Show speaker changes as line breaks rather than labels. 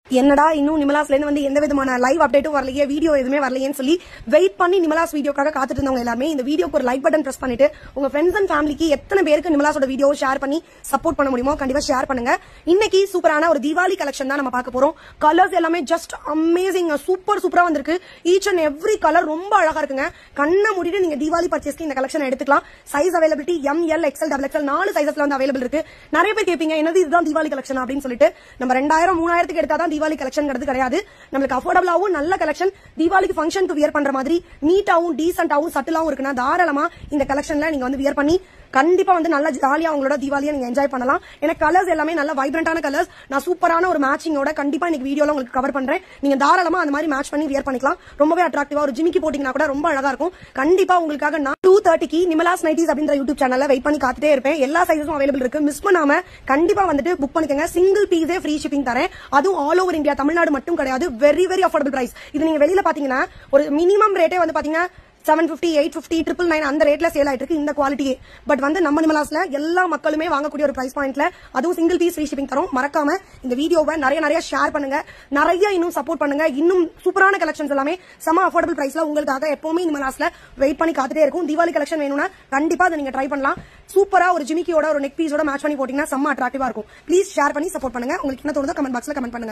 என்னடா இன்னும் நிமலாஸ்ல இருந்து வந்து எந்த விதமான லைவ் அப்டேட்டும் வரலையே வீடியோ எதுவுமே வரலையேன்னு சொல்லி வெயிட் பண்ணி நிமலாஸ் வீடியோக்காக காத்துட்டு இருந்தவங்க எல்லாருமே இந்த வீடியோக்கு ஒரு லைக் பட்டன் பிரஸ் பண்ணிட்டு உங்க ஃப்ரெண்ட்ஸ் அண்ட் ஃபேமிலிக்கு எத்தனை பேருக்கு நிமலாஸோட வீடியோ ஷேர் பண்ணி சப்போர்ட் பண்ண முடியுமோ கண்டிப்பா ஷேர் பண்ணுங்க இன்னைக்கு சூப்பரான ஒரு தீபாவளி கலெக்ஷன் தான் நம்ம பார்க்க போறோம் கலர்ஸ் எல்லாமே ஜஸ்ட் அமேசிங் சூப்பர் சூப்பரா வந்திருக்கு ஈச் அண்ட் எவ்ரி கலர் ரொம்ப அழகா இருக்குங்க கண்ணை மூடிட்டு நீங்க தீபாவளி பர்ச்சேஸ்க்கு இந்த கலெக்ஷன் எடுத்துக்கலாம் size availability M L XL double XL நாலு சைசஸ்ல வந்து அவைலபிள் இருக்கு நிறைய பேர் கேட்பீங்க என்னது இதுதான் தீபாவளி கலெக்ஷன் அப்படின்னு சொல்லிட்டு நம்ம ரெண்டாயிரம் மூணாயிரத்துக்கு எடுத்தா தான் தீபாவளி கலெக்ஷன் கிடையாது நம்மளுக்கு அஃபோர்டபுளாவும் நல்ல கலெக்ஷன் தீபாவளிக்கு ஃபங்க்ஷனுக்கு வியர் பண்ற மாதிரி நீட்டாவும் டீசென்டாவும் சட்டிலாவும் இருக்குன்னா தாராளமா இந்த கலெக்ஷன்ல நீங்க வந்து வியர் பண்ணி கண்டிப்பா வந்து நல்ல ஜாலியா உங்களோட தீபாவளியை நீங்க என்ஜாய் பண்ணலாம் ஏன்னா கலர்ஸ் எல்லாமே நல்ல வைப்ரண்டான கலர்ஸ் நான் சூப்பரான ஒரு மேட்சிங்கோட கண்டிப்பா இன்னைக்கு வீடியோல உங்களுக்கு கவர் பண்றேன் நீங்க தாராளமா அந்த மாதிரி மேட்ச் பண்ணி வியர் பண்ணிக்கலாம் ரொம்பவே அட்ராக்டிவா ஒரு ஜிமிக்கி போட்டீங்கன்னா கூட ரொம்ப அழகா இருக்கும் கண்டிப்பா உங்களுக்காக நான் டூ தேர்ட்டிக்கு நிமலாஸ் நைட்டிஸ் அப்படின்ற யூடியூப் சேனல்ல வெயிட் பண்ணி காத்துட்டே இருப்பேன் எல்லா சைஸும் அவைலபிள் இருக்கு மிஸ் பண்ணாம கண்டிப்பா வந்துட்டு புக் பண்ணிக்கோங்க சிங்கிள் பீஸே ஃப்ரீ ஷிப்பிங் தரேன் அதுவும் ஆல் ஓவர் இந்தியா தமிழ்நாடு மட்டும் கிடையாது வெரி வெரி அஃபோர்டபிள் பிரைஸ் இது நீங்க வெளியில பாத்தீங்கன்னா ஒரு மினிமம் ரேட்டே வந்து பாத்தீங்கன்னா seven fifty eight fifty triple nine அந்த ரேட்ல சேல் ஆயிட்டு இருக்கு இந்த குவாலிட்டியே பட் வந்து நம்ம நிமலாஸ்ல எல்லா மக்களுமே வாங்கக்கூடிய ஒரு பிரைஸ் பாயிண்ட்ல அதுவும் சிங்கிள் பீஸ் ஃப்ரீ ஷிப்பிங் தரும் மறக்காம இந்த வீடியோவை நிறைய நிறைய ஷேர் பண்ணுங்க நிறைய இன்னும் சப்போர்ட் பண்ணுங்க இன்னும் சூப்பரான கலெக்ஷன்ஸ் எல்லாமே செம அஃபோர்டபிள் பிரைஸ்ல உங்களுக்காக எப்பவுமே நிமலாஸ்ல வெயிட் பண்ணி காத்துட்டே இருக்கும் தீபாவளி கலெக்ஷன் வேணும்னா கண்டிப்பா அதை நீங்க ட்ரை பண்ணலாம் சூப்பரா ஒரு ஜிமிக்கியோட ஒரு நெக் பீஸோட மேட்ச் பண்ணி போட்டீங்கன்னா செம்ம அட்ராக்டிவா இருக்கும் ப்ளீஸ் ஷேர் பண்ணி சப்போர்ட் பண்ணுங்க உங்களுக்கு என்ன தோணுதோ கமெண்ட் பாக்ஸ்ல கமெண்ட் பண்ணுங்க